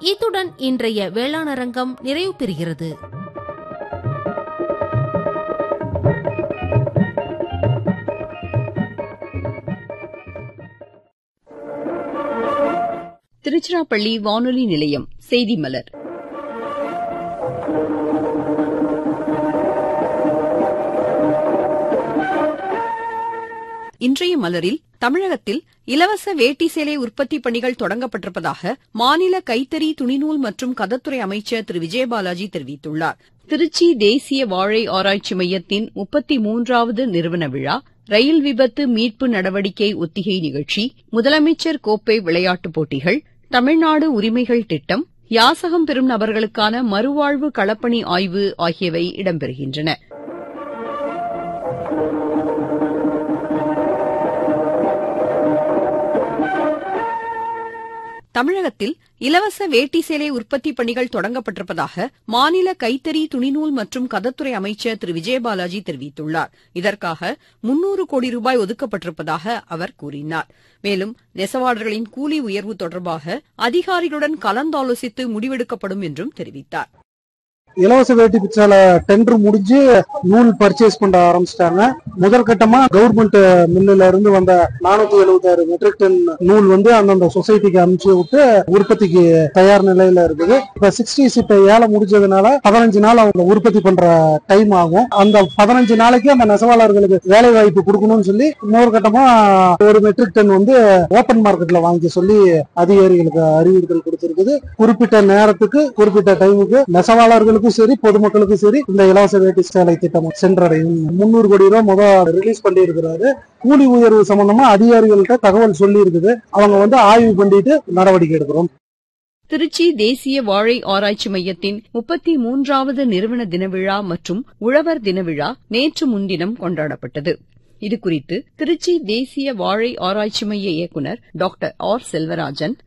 இத்துடன் இன்றைய வேளாணரங்கம் நிறைவு பெறுகிறது திருச்சிராப்பள்ளி வானொலி நிலையம் செய்தி மலர் இன்றைய மலரில் தமிழகத்தில் இலவச வேட்டி சேலை உற்பத்தி பணிகள் தொடங்கப்பட்டிருப்பதாக மாநில கைத்தறி துணிநூல் மற்றும் கதத்துறை அமைச்சர் திரு விஜயபாலாஜி தெரிவித்துள்ளார் திருச்சி தேசிய வாழை ஆராய்ச்சி மையத்தின் முப்பத்தி மூன்றாவது நிறுவன விழா ரயில் விபத்து மீட்பு நடவடிக்கை ஒத்திகை நிகழ்ச்சி முதலமைச்சர் கோப்பை விளையாட்டுப் போட்டிகள் தமிழ்நாடு உரிமைகள் திட்டம் யாசகம் பெறும் நபர்களுக்கான மறுவாழ்வு களப்பணி ஆய்வு ஆகியவை இடம்பெறுகின்றன தமிழகத்தில் இலவச வேட்டி சேலை உற்பத்தி பணிகள் தொடங்கப்பட்டிருப்பதாக மாநில கைத்தறி துணிநூல் மற்றும் கதத்துறை அமைச்சர் திரு விஜயபாலாஜி தெரிவித்துள்ளார் இதற்காக முன்னூறு கோடி ரூபாய் ஒதுக்கப்பட்டிருப்பதாக அவர் கூறினார் மேலும் நெசவாளர்களின் கூலி உயர்வு தொடர்பாக அதிகாரிகளுடன் கலந்தாலோசித்து முடிவெடுக்கப்படும் என்றும் தெரிவித்தார் இலவச வேட்டி பிச்சால டெண்டர் முடிஞ்சு நூல் பர்ச்சேஸ் பண்ண ஆரம்பிச்சிட்டாங்க முதல் கட்டமா கவர்மெண்ட் மில்லுல இருந்து வந்த நானூத்தி எழுபத்தாறு மெட்ரிக் டன் நூல் வந்து அந்தந்த சொசைட்டிக்கு அனுப்பிச்சு விட்டு உற்பத்திக்கு தயார் நிலையில இருக்குது இப்ப சிக்ஸ்டி இப்ப ஏழை முடிஞ்சதுனால பதினஞ்சு நாள் அவங்க உற்பத்தி பண்ற டைம் ஆகும் அந்த பதினஞ்சு நாளைக்கு அந்த நெசவாளர்களுக்கு வேலை வாய்ப்பு கொடுக்கணும்னு சொல்லி இன்னொரு கட்டமா ஒரு மெட்ரிக் டன் வந்து ஓபன் மார்க்கெட்ல வாங்கி சொல்லி அதிகாரிகளுக்கு அறிவுறுத்தல் கொடுத்திருக்குது குறிப்பிட்ட நேரத்துக்கு குறிப்பிட்ட டைமுக்கு நெசவாளர்களுக்கும் சரி பொதுமக்களுக்கும் சரி இந்த இலவச வேட்டி சேலை திட்டம் சென்றடையும் முன்னூறு கோடி ரூபாய் முதல் ரிலீஸ் பண்ணி இருக்கிறாரு கூலி உயர்வு சம்பந்தமா அதிகாரிகள்கிட்ட தகவல் சொல்லி இருக்குது அவங்க வந்து ஆய்வு பண்ணிட்டு நடவடிக்கை எடுக்கிறோம் திருச்சி தேசிய வாழை ஆராய்ச்சி மையத்தின் முப்பத்தி மூன்றாவது நிறுவன தின விழா மற்றும் உழவர் தின விழா நேற்று முன்தினம் கொண்டாடப்பட்டது இதுகுறித்து திருச்சி தேசிய வாழை ஆராய்ச்சி மைய இயக்குநர் டாக்டர் ஆர் செல்வராஜன்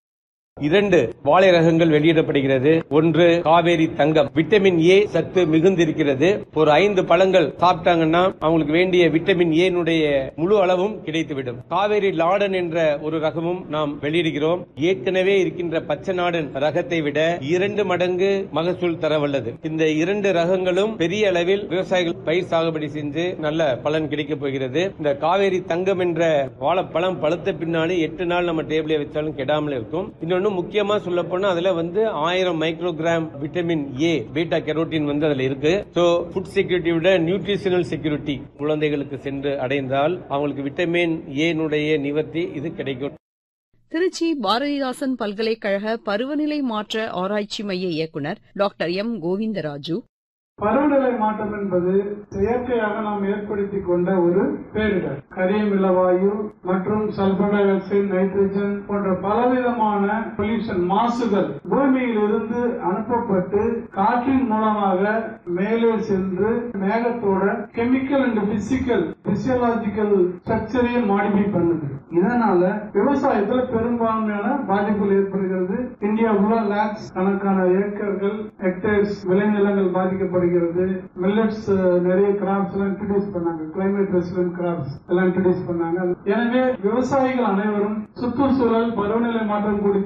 இரண்டு வாழை ரகங்கள் வெளியிடப்படுகிறது ஒன்று காவேரி தங்கம் விட்டமின் ஏ சத்து மிகுந்திருக்கிறது ஒரு ஐந்து பழங்கள் சாப்பிட்டாங்கன்னா அவங்களுக்கு வேண்டிய விட்டமின் ஏ முழு அளவும் கிடைத்துவிடும் காவேரி லாடன் என்ற ஒரு ரகமும் நாம் வெளியிடுகிறோம் ஏற்கனவே இருக்கின்ற பச்சை நாடன் ரகத்தை விட இரண்டு மடங்கு மகசூல் தர வல்லது இந்த இரண்டு ரகங்களும் பெரிய அளவில் விவசாயிகள் பயிர் சாகுபடி செஞ்சு நல்ல பலன் கிடைக்கப் போகிறது இந்த காவேரி தங்கம் என்ற வாழைப்பழம் பழுத்த பின்னாடி எட்டு நாள் நம்ம டேபிளே வச்சாலும் கெடாமல் இருக்கும் இன்னொன்னு முக்கியமா சொல்ல போனா அதுல வந்து ஆயிரம் microgram vitamin A beta carotene வந்து அதுல இருக்கு சோ ஃபுட் செக்யூரிட்டி விட நியூட்ரிஷனல் செக்யூரிட்டி குழந்தைகளுக்கு சென்று அடைந்தால் அவங்களுக்கு விட்டமின் ஏ நிவர்த்தி இது கிடைக்கும் திருச்சி பாரதிதாசன் பல்கலைக்கழக பருவநிலை மாற்ற ஆராய்ச்சி மைய இயக்குநர் டாக்டர் எம் கோவிந்தராஜு பருவநிலை மாற்றம் என்பது செயற்கையாக நாம் ஏற்படுத்திக் கொண்ட ஒரு பேரிடர் கரியமில வாயு மற்றும் சல்பர் டை ஆக்சைடு நைட்ரஜன் போன்ற பலவிதமான பொல்யூஷன் மாசுகள் பூமியில் இருந்து அனுப்பப்பட்டு காற்றின் மூலமாக மேலே சென்று மேகத்தோட கெமிக்கல் அண்ட் பிசிக்கல் பிசியலாஜிக்கல் ஸ்ட்ரக்சரையும் மாடிஃபை பண்ணுது இதனால விவசாயத்துல பெரும்பான்மையான பாதிப்புகள் ஏற்படுகிறது இந்தியா உள்ள லேக்ஸ் கணக்கான ஏக்கர்கள் ஹெக்டேர்ஸ் விளைநிலங்கள் பாதிக்கப்படுகிறது மில்லட்ஸ் நிறைய கிராப்ஸ் எல்லாம் இன்ட்ரடியூஸ் பண்ணாங்க கிளைமேட் ரெசிடென்ட் கிராப்ஸ் எல்லாம் இன்ட்ரடியூஸ் பண்ணாங்க எனவே விவசாயிகள் அனைவரும் சுற்றுச்சூழல் பருவநிலை மாற்றம் குறித்து